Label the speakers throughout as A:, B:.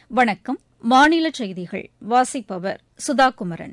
A: வணக்கம் மாநில செய்திகள் வாசிப்பவர் சுதா குமரன்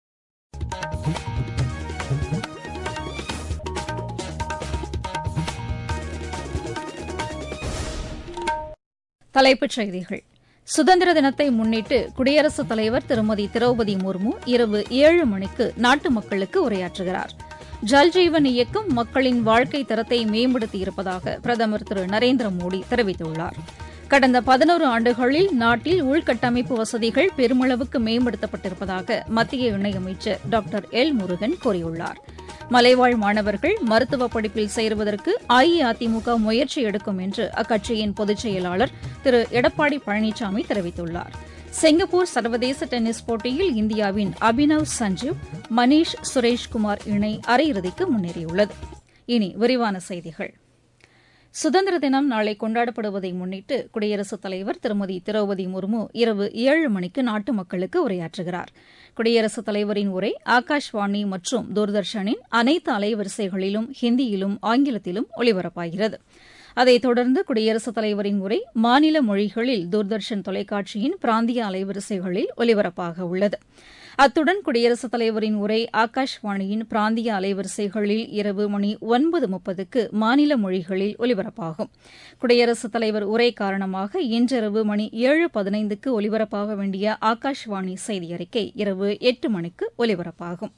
A: தலைப்புச் செய்திகள் சுதந்திர தினத்தை முன்னிட்டு குடியரசுத் தலைவர் திருமதி திரௌபதி முர்மு இரவு ஏழு மணிக்கு நாட்டு மக்களுக்கு உரையாற்றுகிறார் ஜல்ஜீவன் இயக்கம் மக்களின் வாழ்க்கை தரத்தை மேம்படுத்தியிருப்பதாக பிரதமர் திரு நரேந்திர மோடி தெரிவித்துள்ளார் கடந்த பதினோரு ஆண்டுகளில் நாட்டில் உள்கட்டமைப்பு வசதிகள் பெருமளவுக்கு மேம்படுத்தப்பட்டிருப்பதாக மத்திய இணையமைச்சர் டாக்டர் எல் முருகன் கூறியுள்ளார் மலைவாழ் மாணவர்கள் மருத்துவ படிப்பில் சேருவதற்கு அஇஅதிமுக முயற்சி எடுக்கும் என்று அக்கட்சியின் பொதுச் செயலாளர் திரு எடப்பாடி பழனிசாமி தெரிவித்துள்ளார் சிங்கப்பூர் சர்வதேச டென்னிஸ் போட்டியில் இந்தியாவின் அபினவ் சஞ்சீவ் மணீஷ் சுரேஷ்குமார் இணை அரையிறுதிக்கு முன்னேறியுள்ளது இனி விரிவான செய்திகள் சுதந்திர தினம் நாளை கொண்டாடப்படுவதை முன்னிட்டு குடியரசுத் தலைவர் திருமதி திரௌபதி முர்மு இரவு ஏழு மணிக்கு நாட்டு மக்களுக்கு உரையாற்றுகிறார் குடியரசுத் தலைவரின் உரை ஆகாஷ்வாணி மற்றும் தூர்தர்ஷனின் அனைத்து அலைவரிசைகளிலும் ஹிந்தியிலும் ஆங்கிலத்திலும் ஒலிபரப்பாகிறது அதைத் தொடர்ந்து குடியரசுத் தலைவரின் உரை மாநில மொழிகளில் தூர்தர்ஷன் தொலைக்காட்சியின் பிராந்திய அலைவரிசைகளில் ஒலிபரப்பாக உள்ளது அத்துடன் குடியரசுத் தலைவரின் உரை ஆகாஷ்வாணியின் பிராந்திய அலைவரிசைகளில் இரவு மணி ஒன்பது முப்பதுக்கு மாநில மொழிகளில் ஒலிபரப்பாகும் குடியரசுத் தலைவர் உரை காரணமாக இன்றிரவு மணி ஏழு பதினைந்துக்கு ஒலிபரப்பாக வேண்டிய ஆகாஷ்வாணி செய்தி அறிக்கை இரவு எட்டு மணிக்கு ஒலிபரப்பாகும்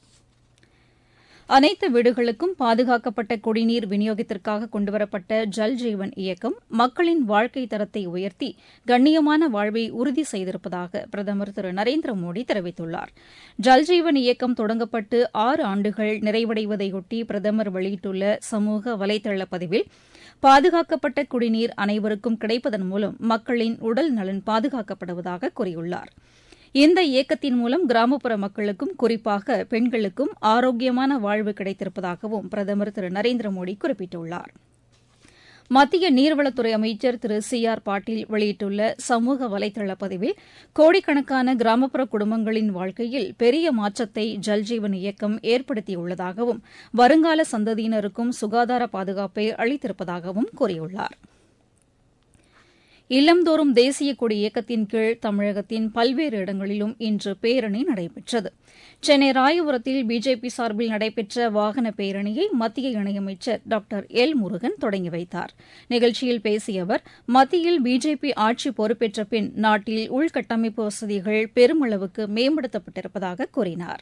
A: அனைத்து வீடுகளுக்கும் பாதுகாக்கப்பட்ட குடிநீர் விநியோகத்திற்காக கொண்டுவரப்பட்ட ஜல் ஜீவன் இயக்கம் மக்களின் வாழ்க்கை தரத்தை உயர்த்தி கண்ணியமான வாழ்வை உறுதி செய்திருப்பதாக பிரதமர் திரு நரேந்திர மோடி தெரிவித்துள்ளார் ஜல் ஜீவன் இயக்கம் தொடங்கப்பட்டு ஆறு ஆண்டுகள் நிறைவடைவதையொட்டி பிரதமர் வெளியிட்டுள்ள சமூக வலைதள பதிவில் பாதுகாக்கப்பட்ட குடிநீர் அனைவருக்கும் கிடைப்பதன் மூலம் மக்களின் உடல் நலன் பாதுகாக்கப்படுவதாக கூறியுள்ளார் இந்த இயக்கத்தின் மூலம் கிராமப்புற மக்களுக்கும் குறிப்பாக பெண்களுக்கும் ஆரோக்கியமான வாழ்வு கிடைத்திருப்பதாகவும் பிரதமர் திரு நரேந்திர மோடி குறிப்பிட்டுள்ளார் மத்திய நீர்வளத்துறை அமைச்சர் திரு சி ஆர் பாட்டீல் வெளியிட்டுள்ள சமூக வலைதள பதிவில் கோடிக்கணக்கான கிராமப்புற குடும்பங்களின் வாழ்க்கையில் பெரிய மாற்றத்தை ஜல்ஜீவன் இயக்கம் ஏற்படுத்தியுள்ளதாகவும் வருங்கால சந்ததியினருக்கும் சுகாதார பாதுகாப்பை அளித்திருப்பதாகவும் கூறியுள்ளாா் இல்லந்தோறும் தேசிய கொடி இயக்கத்தின் கீழ் தமிழகத்தின் பல்வேறு இடங்களிலும் இன்று பேரணி நடைபெற்றது சென்னை ராயபுரத்தில் பிஜேபி சார்பில் நடைபெற்ற வாகன பேரணியை மத்திய இணையமைச்சர் டாக்டர் எல் முருகன் தொடங்கி வைத்தார் நிகழ்ச்சியில் பேசிய அவர் மத்தியில் பிஜேபி ஆட்சி பொறுப்பேற்ற பின் நாட்டில் உள்கட்டமைப்பு வசதிகள் பெருமளவுக்கு மேம்படுத்தப்பட்டிருப்பதாக கூறினார்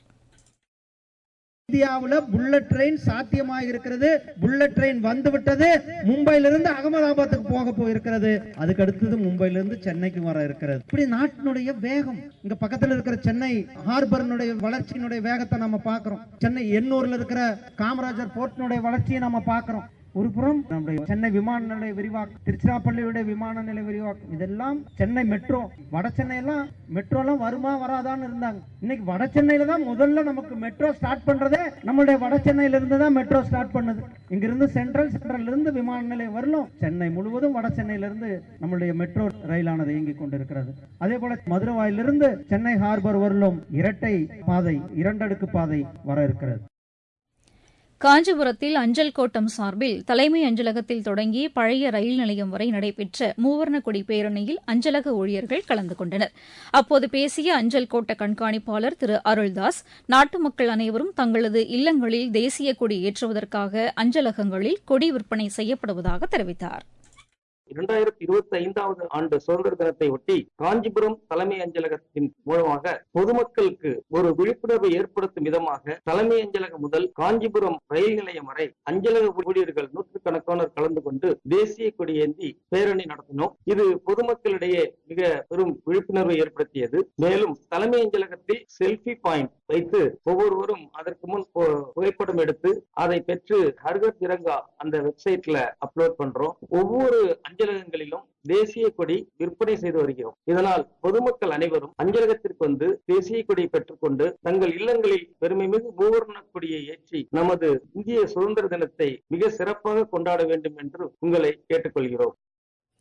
B: இந்தியாவுல புல்லட் ட்ரெயின் சாத்தியமாக இருக்கிறது புல்லட் ட்ரெயின் வந்து விட்டது மும்பையிலிருந்து அகமதாபாத்துக்கு போக போயிருக்கிறது அதுக்கு அடுத்தது மும்பையிலிருந்து சென்னைக்கு வர இருக்கிறது இப்படி நாட்டினுடைய வேகம் இங்க பக்கத்துல இருக்கிற சென்னை ஹார்பர்னுடைய வளர்ச்சியினுடைய வேகத்தை நம்ம பார்க்கிறோம் சென்னை எண்ணூர்ல இருக்கிற காமராஜர் போர்ட்டினுடைய வளர்ச்சியை நம்ம பார்க்கிறோம் ஒரு புறம் நம்முடைய சென்னை விமான நிலைய விரிவாக்கம் திருச்சிராப்பள்ளியுடைய விமான நிலைய விரிவாக்கம் இதெல்லாம் சென்னை மெட்ரோ வட சென்னை எல்லாம் மெட்ரோ எல்லாம் வருமா வராதான்னு இருந்தாங்க இன்னைக்கு வட சென்னையில தான் முதல்ல நமக்கு மெட்ரோ ஸ்டார்ட் பண்றதே நம்மளுடைய வட சென்னையில இருந்து தான் மெட்ரோ ஸ்டார்ட் பண்ணுது இங்க இருந்து சென்ட்ரல் சென்ட்ரல் இருந்து விமான நிலையம் வரலும் சென்னை முழுவதும் வட சென்னையில இருந்து நம்மளுடைய மெட்ரோ ரயிலானது இயங்கிக் கொண்டிருக்கிறது அதே போல மதுரவாயிலிருந்து சென்னை ஹார்பர் வரலும் இரட்டை பாதை இரண்டடுக்கு பாதை வர இருக்கிறது
A: காஞ்சிபுரத்தில் அஞ்சல் கோட்டம் சார்பில் தலைமை அஞ்சலகத்தில் தொடங்கி பழைய ரயில் நிலையம் வரை நடைபெற்ற மூவர்ண கொடி பேரணியில் அஞ்சலக ஊழியர்கள் கலந்து கொண்டனர் அப்போது பேசிய அஞ்சல் கோட்ட கண்காணிப்பாளர் திரு அருள்தாஸ் நாட்டு மக்கள் அனைவரும் தங்களது இல்லங்களில் தேசிய கொடி ஏற்றுவதற்காக அஞ்சலகங்களில் கொடி விற்பனை செய்யப்படுவதாக தெரிவித்தார்
C: இரண்டாயிரத்தி இருபத்தி ஐந்தாவது ஆண்டு சுதந்திர தினத்தை ஒட்டி காஞ்சிபுரம் தலைமை அஞ்சலகத்தின் மூலமாக பொதுமக்களுக்கு ஒரு விழிப்புணர்வை ஏற்படுத்தும் விதமாக தலைமை அஞ்சலகம் முதல் காஞ்சிபுரம் ரயில் நிலையம் வரை அஞ்சலக ஊழியர்கள் நூற்றுக்கணக்கானோர் கலந்து கொண்டு தேசிய கொடியேந்தி பேரணி நடத்தினோம் இது பொதுமக்களிடையே மிக பெரும் விழிப்புணர்வை ஏற்படுத்தியது மேலும் தலைமை அஞ்சலகத்தில் செல்ஃபி பாயிண்ட் வைத்து ஒவ்வொருவரும் அதற்கு முன் புகைப்படம் எடுத்து அதை பெற்று ஹர்கர் திரங்கா அந்த வெப்சைட்ல அப்லோட் பண்றோம் ஒவ்வொரு அஞ்சலகங்களிலும் தேசிய கொடி விற்பனை செய்து வருகிறோம் இதனால் பொதுமக்கள் அனைவரும் அஞ்சலகத்திற்கு வந்து தேசிய கொடியை பெற்றுக்கொண்டு தங்கள் இல்லங்களில் பெருமைமிகு மூவர்ண கொடியை ஏற்றி நமது இந்திய சுதந்திர தினத்தை மிக சிறப்பாக கொண்டாட வேண்டும் என்று உங்களை கேட்டுக்கொள்கிறோம்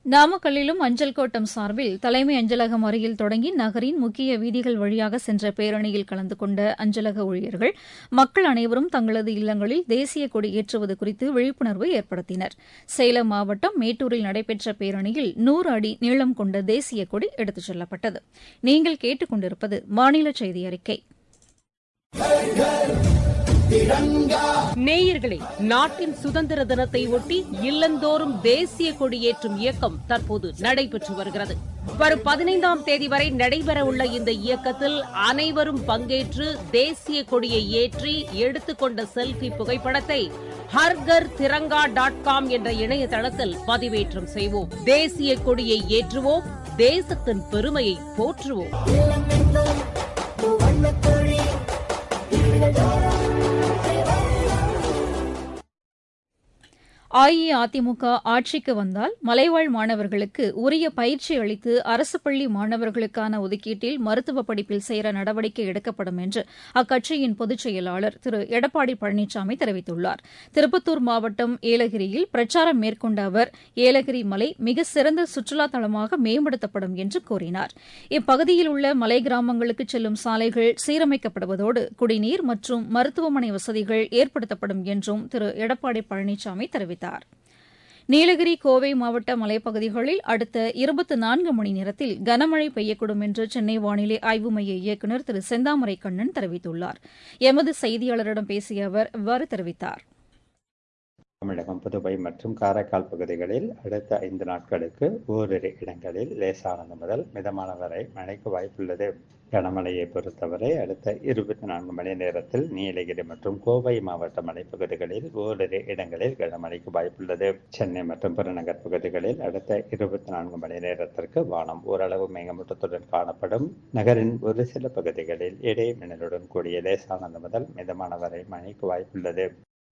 A: நாமக்கல்லிலும் அஞ்சல் கோட்டம் சார்பில் தலைமை அஞ்சலகம் அருகில் தொடங்கி நகரின் முக்கிய வீதிகள் வழியாக சென்ற பேரணியில் கலந்து கொண்ட அஞ்சலக ஊழியர்கள் மக்கள் அனைவரும் தங்களது இல்லங்களில் தேசிய கொடி ஏற்றுவது குறித்து விழிப்புணர்வு ஏற்படுத்தினர் சேலம் மாவட்டம் மேட்டூரில் நடைபெற்ற பேரணியில் நூறு அடி நீளம் கொண்ட தேசிய கொடி எடுத்துச் செல்லப்பட்டது நீங்கள் கேட்டுக் கொண்டிருப்பது மாநில செய்தி அறிக்கை
D: நேயர்களே நாட்டின் சுதந்திர தினத்தை ஒட்டி இல்லந்தோறும் தேசிய கொடியேற்றும் இயக்கம் தற்போது நடைபெற்று வருகிறது வரும் பதினைந்தாம் தேதி வரை நடைபெறவுள்ள இந்த இயக்கத்தில் அனைவரும் பங்கேற்று தேசிய கொடியை ஏற்றி எடுத்துக்கொண்ட செல்பி புகைப்படத்தை ஹர்கர் திரங்கா டாட் காம் என்ற இணையதளத்தில் பதிவேற்றம் செய்வோம் தேசிய கொடியை ஏற்றுவோம் தேசத்தின் பெருமையை போற்றுவோம்
A: அஇஅதிமுக ஆட்சிக்கு வந்தால் மலைவாழ் மாணவர்களுக்கு உரிய பயிற்சி அளித்து அரசு பள்ளி மாணவர்களுக்கான ஒதுக்கீட்டில் மருத்துவ படிப்பில் சேர நடவடிக்கை எடுக்கப்படும் என்று அக்கட்சியின் பொதுச் செயலாளர் திரு எடப்பாடி பழனிசாமி தெரிவித்துள்ளார் திருப்பத்தூர் மாவட்டம் ஏலகிரியில் பிரச்சாரம் மேற்கொண்ட அவர் ஏலகிரி மலை மிக சிறந்த சுற்றுலா தலமாக மேம்படுத்தப்படும் என்று கூறினார் இப்பகுதியில் உள்ள மலை கிராமங்களுக்கு செல்லும் சாலைகள் சீரமைக்கப்படுவதோடு குடிநீர் மற்றும் மருத்துவமனை வசதிகள் ஏற்படுத்தப்படும் என்றும் திரு எடப்பாடி பழனிசாமி தெரிவித்தார் தெரிவித்தார் நீலகிரி கோவை மாவட்ட மலைப்பகுதிகளில் அடுத்த இருபத்தி நான்கு மணி நேரத்தில் கனமழை பெய்யக்கூடும் என்று சென்னை வானிலை ஆய்வு மைய இயக்குநர் திரு செந்தாமரை கண்ணன் தெரிவித்துள்ளார் எமது செய்தியாளரிடம் பேசிய அவர் இவ்வாறு தெரிவித்தார்
E: தமிழகம் புதுவை மற்றும் காரைக்கால் பகுதிகளில் அடுத்த ஐந்து நாட்களுக்கு ஓரிரு இடங்களில் லேசானது முதல் மிதமான வரை மழைக்கு வாய்ப்புள்ளது கனமழையை பொறுத்தவரை அடுத்த இருபத்தி நான்கு மணி நேரத்தில் நீலகிரி மற்றும் கோவை மாவட்ட மலைப்பகுதிகளில் ஓரிரு இடங்களில் கனமழைக்கு வாய்ப்புள்ளது சென்னை மற்றும் புறநகர் பகுதிகளில் அடுத்த இருபத்தி நான்கு மணி நேரத்திற்கு வானம் ஓரளவு மேகமூட்டத்துடன் காணப்படும் நகரின் ஒரு சில பகுதிகளில் இடை மின்னலுடன் கூடிய லேசானது முதல் மிதமான வரை மழைக்கு வாய்ப்புள்ளது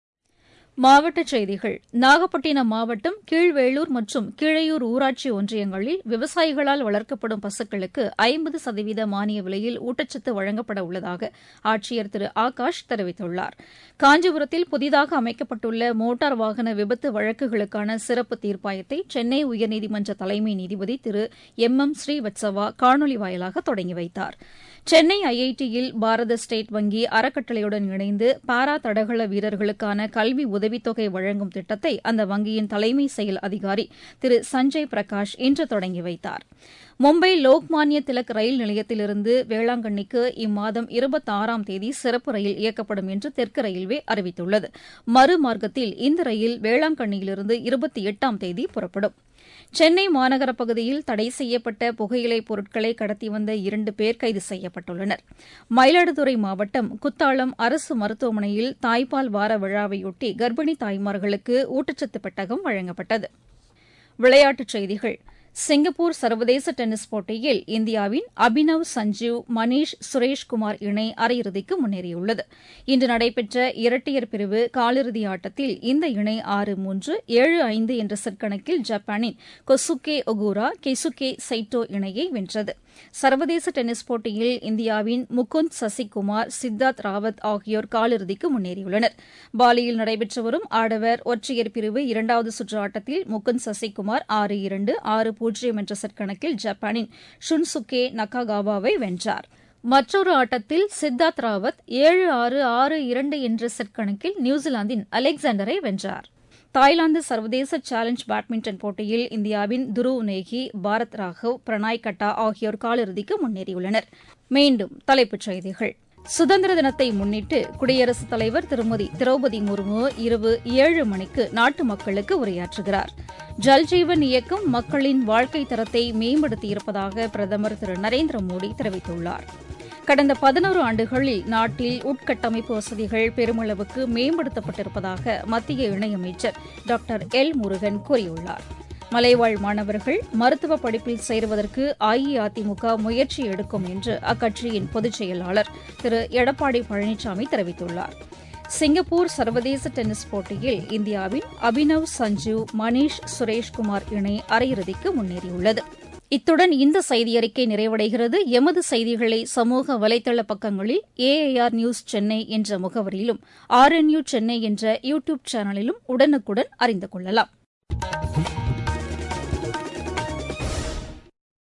A: மாவட்டச் செய்திகள் நாகப்பட்டினம் மாவட்டம் கீழ்வேளூர் மற்றும் கீழையூர் ஊராட்சி ஒன்றியங்களில் விவசாயிகளால் வளர்க்கப்படும் பசுக்களுக்கு ஐம்பது சதவீத மானிய விலையில் ஊட்டச்சத்து வழங்கப்பட உள்ளதாக ஆட்சியர் திரு ஆகாஷ் தெரிவித்துள்ளார் காஞ்சிபுரத்தில் புதிதாக அமைக்கப்பட்டுள்ள மோட்டார் வாகன விபத்து வழக்குகளுக்கான சிறப்பு தீர்ப்பாயத்தை சென்னை உயர்நீதிமன்ற தலைமை நீதிபதி திரு எம் எம் ஸ்ரீவத்சவா காணொலி வாயிலாக தொடங்கி வைத்தார் சென்னை ஐஐடியில் பாரத ஸ்டேட் வங்கி அறக்கட்டளையுடன் இணைந்து பாரா தடகள வீரர்களுக்கான கல்வி உதவித்தொகை வழங்கும் திட்டத்தை அந்த வங்கியின் தலைமை செயல் அதிகாரி திரு சஞ்சய் பிரகாஷ் இன்று தொடங்கி வைத்தார் மும்பை லோக்மான்ய திலக் ரயில் நிலையத்திலிருந்து வேளாங்கண்ணிக்கு இம்மாதம் இருபத்தாறாம் தேதி சிறப்பு ரயில் இயக்கப்படும் என்று தெற்கு ரயில்வே அறிவித்துள்ளது மறுமார்க்கத்தில் இந்த ரயில் வேளாங்கண்ணியிலிருந்து இருபத்தி எட்டாம் தேதி புறப்படும் சென்னை மாநகர பகுதியில் தடை செய்யப்பட்ட புகையிலைப் பொருட்களை கடத்தி வந்த இரண்டு பேர் கைது செய்யப்பட்டுள்ளனர் மயிலாடுதுறை மாவட்டம் குத்தாலம் அரசு மருத்துவமனையில் தாய்ப்பால் வார விழாவையொட்டி கர்ப்பிணி தாய்மார்களுக்கு ஊட்டச்சத்து பெட்டகம் வழங்கப்பட்டது விளையாட்டுச் செய்திகள் சிங்கப்பூர் சர்வதேச டென்னிஸ் போட்டியில் இந்தியாவின் அபினவ் சஞ்சீவ் மணீஷ் சுரேஷ்குமார் இணை அரையிறுதிக்கு முன்னேறியுள்ளது இன்று நடைபெற்ற இரட்டையர் பிரிவு காலிறுதி ஆட்டத்தில் இந்த இணை ஆறு மூன்று ஏழு ஐந்து என்ற செட் கணக்கில் ஜப்பானின் கொசுகே ஒகூரா கெசுகே சைட்டோ இணையை வென்றது சர்வதேச டென்னிஸ் போட்டியில் இந்தியாவின் முகுந்த் சசிகுமார் சித்தார்த் ராவத் ஆகியோர் காலிறுதிக்கு முன்னேறியுள்ளனர் பாலியில் நடைபெற்று வரும் ஆடவர் ஒற்றையர் பிரிவு இரண்டாவது சுற்று ஆட்டத்தில் முகுந்த் சசிகுமார் ஆறு இரண்டு ஆறு பூஜ்ஜியம் என்ற செட் கணக்கில் ஜப்பானின் ஷுன்சுகே நக்காகாவாவை வென்றார் மற்றொரு ஆட்டத்தில் சித்தார்த் ராவத் ஏழு ஆறு ஆறு இரண்டு என்ற செட் கணக்கில் நியூசிலாந்தின் அலெக்சாண்டரை வென்றார் தாய்லாந்து சர்வதேச சேலஞ்ச் பேட்மிண்டன் போட்டியில் இந்தியாவின் துருவ் நேகி பாரத் ராகவ் பிரணாய் கட்டா ஆகியோர் காலிறுதிக்கு முன்னேறியுள்ளனர் மீண்டும் தலைப்புச் செய்திகள் சுதந்திர தினத்தை முன்னிட்டு குடியரசுத் தலைவர் திருமதி திரௌபதி முர்மு இரவு ஏழு மணிக்கு நாட்டு மக்களுக்கு உரையாற்றுகிறார் ஜல்ஜீவன் இயக்கம் மக்களின் வாழ்க்கை தரத்தை மேம்படுத்தியிருப்பதாக பிரதமர் திரு நரேந்திர மோடி தெரிவித்துள்ளார் கடந்த பதினோரு ஆண்டுகளில் நாட்டில் உட்கட்டமைப்பு வசதிகள் பெருமளவுக்கு மேம்படுத்தப்பட்டிருப்பதாக மத்திய இணையமைச்சர் டாக்டர் எல் முருகன் கூறியுள்ளார் மலைவாழ் மாணவர்கள் மருத்துவ படிப்பில் சேருவதற்கு அஇஅதிமுக முயற்சி எடுக்கும் என்று அக்கட்சியின் பொதுச் செயலாளர் திரு எடப்பாடி பழனிசாமி தெரிவித்துள்ளார் சிங்கப்பூர் சர்வதேச டென்னிஸ் போட்டியில் இந்தியாவின் அபினவ் சஞ்சீவ் மணீஷ் சுரேஷ்குமார் இணை அரையிறுதிக்கு முன்னேறியுள்ளது இத்துடன் இந்த செய்தியறிக்கை நிறைவடைகிறது எமது செய்திகளை சமூக வலைதள பக்கங்களில் ஏஐஆர் நியூஸ் சென்னை என்ற முகவரியிலும் ஆர்என்யூ சென்னை என்ற யூ டியூப் சேனலிலும் உடனுக்குடன் அறிந்து கொள்ளலாம்